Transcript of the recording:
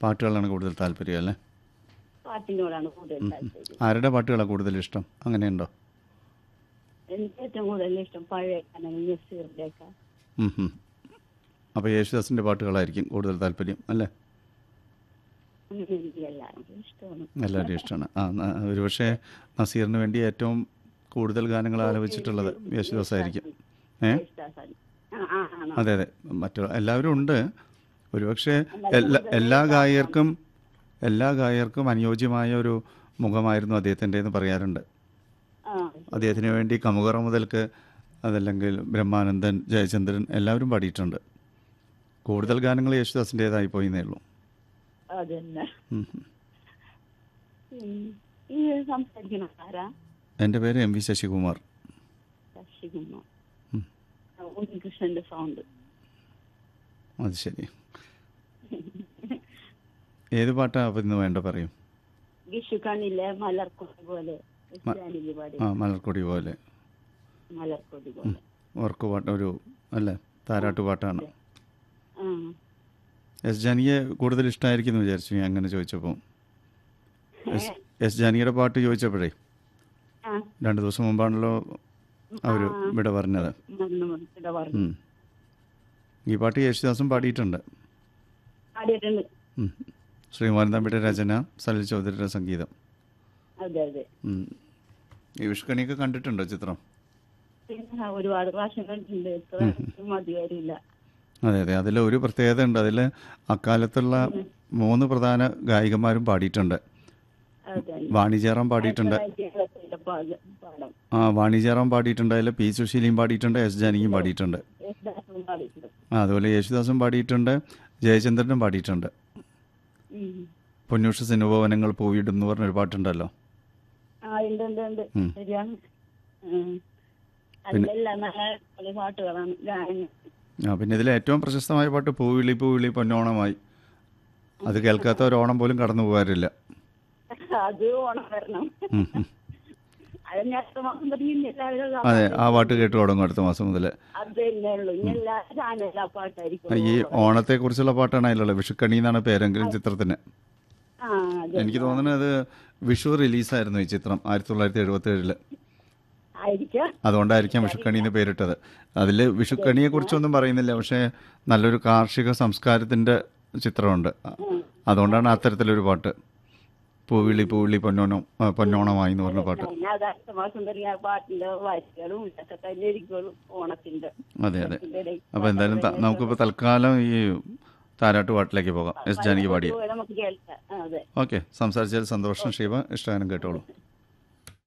പാട്ടുകളാണ് കൂടുതൽ താല്പര്യം അല്ലേ പാട്ടിനോടാണ് കൂടുതൽ താല്പര്യം ആരുടെ പാട്ടുകളാണ് കൂടുതൽ ഇഷ്ടം അങ്ങനെയുണ്ടോ എനിക്ക് ഏറ്റവും കൂടുതൽ ഇഷ്ടം പഴയ ഗാനങ്ങൾ നസീറിന്റെ ഒക്കെ ഉം ഉം. അപ്പോൾ യേശുദാസിൻ്റെ പാട്ടുകളായിരിക്കും കൂടുതൽ താല്പര്യം അല്ലേ അങ്ങനെ എനിക്ക് എല്ലാവർക്കും ഇഷ്ടമാണ് എല്ലാവരുടെയും ഇഷ്ടമാണ് ആ ന- ഒരുപക്ഷെ നസീറിന് വേണ്ടി ഏറ്റവും കൂടുതൽ ഗാനങ്ങൾ ആലപിച്ചിട്ടുള്ളത് യേശുദാസ് ആയിരിക്കും ഏ യേശുദാസാണ്. ആ ആ ആണോ അതെ അതെ മറ്റു എല്ലാവരും ഉണ്ട് ഒരുപക്ഷെ എല്ലാ എല്ലാ ഗായകർക്കും എല്ലാ ഗായകർക്കും അനുയോജ്യമായ ഒരു മുഖമായിരുന്നു അദ്ദേഹത്തിൻ്റെ എന്ന് പറയാറുണ്ട് ആ അദ്ദേഹത്തിന് വേണ്ടി കമുകറ മുതൽക്ക് അതല്ലെങ്കിൽ ബ്രഹ്മാനന്ദൻ ജയചന്ദ്രൻ എല്ലാവരും പാടിയിട്ടുണ്ട് കൂടുതൽ ഗാനങ്ങൾ യേശുദാസിൻ്റേതായി പോയിന്നേ ഉള്ളൂ അതന്നെ ഉം ഉം. ഉം. ഈ സംസാരിക്കണ ആരാ എൻ്റെ പേര് എം വി ശശികുമാർ ശശികുമാർ ഉം. ആ, ഉണ്ണികൃഷ്ണന്റെ സൗണ്ട് അത് ശരി ഏത് പാട്ടാണ് അപ്പം ഇന്ന് വേണ്ട പറയും വിഷു കണ്ണിലെ മലർക്കൊടി പോലെ ക്രിസ്ത്യാനിക്ക് പാടി ആ മലർക്കൊടി പോലെ മലർക്കൊടി പോലെ വർക്ക് പാട്ട് ഒരു അല്ലേ താരാട്ട് പാട്ടാണ് ആ എസ് ജാനിയെ കൂടുതൽ ഇഷ്ടമായിരിക്കും എന്ന് വിചാരിച്ചു ഞാൻ അങ്ങനെ ചോദിച്ചപ്പോൾ എസ് എസ് ജാനിയുടെ പാട്ട് ചോദിച്ചപ്പോഴേ ആ രണ്ട് ദിവസം മുമ്പാണല്ലോ അവർ ഇവിടെ പറഞ്ഞത് മറന്നു മറന്നു. ഇവിടെ പറഞ്ഞു ഉം. ഈ പാട്ട് യേശുദാസും പാടിയിട്ടുണ്ട് പാടിയിട്ടുണ്ട് ഉം. ശ്രീമാൻ തമ്പിയുടെ രചന സലിൽ ചൗധരിയുടെ സംഗീതം അതെ അതെ ഉം. ഈ വിഷുക്കണിയൊക്കെ കണ്ടിട്ടുണ്ടോ ചിത്രം പിന്നെ ഒരുപാട് പ്രാവശ്യം കണ്ടിട്ടുണ്ട് എത്ര മതി വരില്ല അതെ അതെ അതിൽ ഒരു പ്രത്യേകത ഉണ്ട് അതിൽ അക്കാലത്തുള്ള മൂന്ന് പ്രധാന ഗായികമാരും പാടിയിട്ടുണ്ട് അതെ വാണിജ്യറാം പാടിയിട്ടുണ്ട് കേരളത്തിന്റെ പാക- പാടം ആ വാണിജ്യറാം പാടിയിട്ടുണ്ട് അതിൽ പി സുശീലയും പാടിയിട്ടുണ്ട് എസ് ജാനകിയും പാടിയിട്ടുണ്ട് യേശുദാസും പാടിയിട്ടുണ്ട് ആ അതുപോലെ യേശുദാസും പാടിയിട്ടുണ്ട് ജയചന്ദ്രനും പാടിയിട്ടുണ്ട് ഉം. പൊന്നൂഷ സിനുഭവനങ്ങൾ പൂവിടും എന്ന് പറഞ്ഞൊരു പാട്ടുണ്ടല്ലോ ആ ഉണ്ട് ഉണ്ട് ഉണ്ട് ഉം. ശരിയാണ് ഉം. അതിലെല്ലാം നല്ല പല പാട്ടുകളാണ് ഗാനങ്ങൾ ആ പിന്നെ ഇതിൽ ഏറ്റവും പ്രശസ്തമായ പാട്ട് പൂവിളി പൂവിളി പൊന്നോണമായി അത് കേൾക്കാത്ത ഒരു ഓണം പോലും കടന്നു പോകാറില്ല അത് ഓണം വരണം ഉം, ഉം. അത് ഞാൻ അടുത്ത മാസം തുടങ്ങി ഇനി എല്ലാവരും ആ അതെ പാട്ട് ആ പാട്ട് കേട്ട് തുടങ്ങും അടുത്ത മാസം മുതൽ അത് തന്നെ ഉള്ളൂ ഇനി എല്ലാ ചാനലും ആ പാട്ടായിരിക്കും ഈ ഓണത്തെക്കുറിച്ചുള്ള പാട്ടാണ് അതിലുള്ളത് വിഷുക്കണി എന്നാണ് പേരെങ്കിലും ചിത്രത്തിന് ആ അതെ എനിക്ക് തോന്നുന്നത് വിഷു റിലീസായിരുന്നു ഈ ചിത്രം ആയിരത്തി തൊള്ളായിരത്തി എഴുപത്തി ഏഴില് ആയിരിക്കാം അതുകൊണ്ടായിരിക്കാം വിഷുക്കണി എന്ന് പേരിട്ടത് അതിൽ വിഷുക്കണിയെ കുറിച്ചൊന്നും പറയുന്നില്ല പക്ഷേ നല്ലൊരു കാർഷിക സംസ്കാരത്തിന്റെ ചിത്രമുണ്ട് അതുകൊണ്ടാണ് അത്തരത്തിലൊരു പാട്ട് പൂവിളി പൂവിളി പൊന്നോണം ആ, പൊന്നോണമായി എന്ന് പറഞ്ഞ പാട്ട് പിന്നെ അത് അടുത്ത മാസം തുടങ്ങി ആ പാട്ടിന്റെ വായികളും ഇതൊക്കെ തന്നെ ഇരിക്കുള്ളൂ ഓണത്തിന്റെ അതെ അതെ ഇതിന്റെ ഇടയിൽ അപ്പോൾ എന്തായാലും ത- നമുക്കിപ്പോൾ തൽക്കാലം ഈ താരാട്ട് പാട്ടിലേക്ക് പോകാം എസ് ജാനകി പാടിയ നമുക്ക് കേൾക്കാം ആ, അതെ ഓക്കെ സംസാരിച്ചതിൽ സന്തോഷം ശിവ ഇഷ്ടഗാനം കേട്ടോളൂ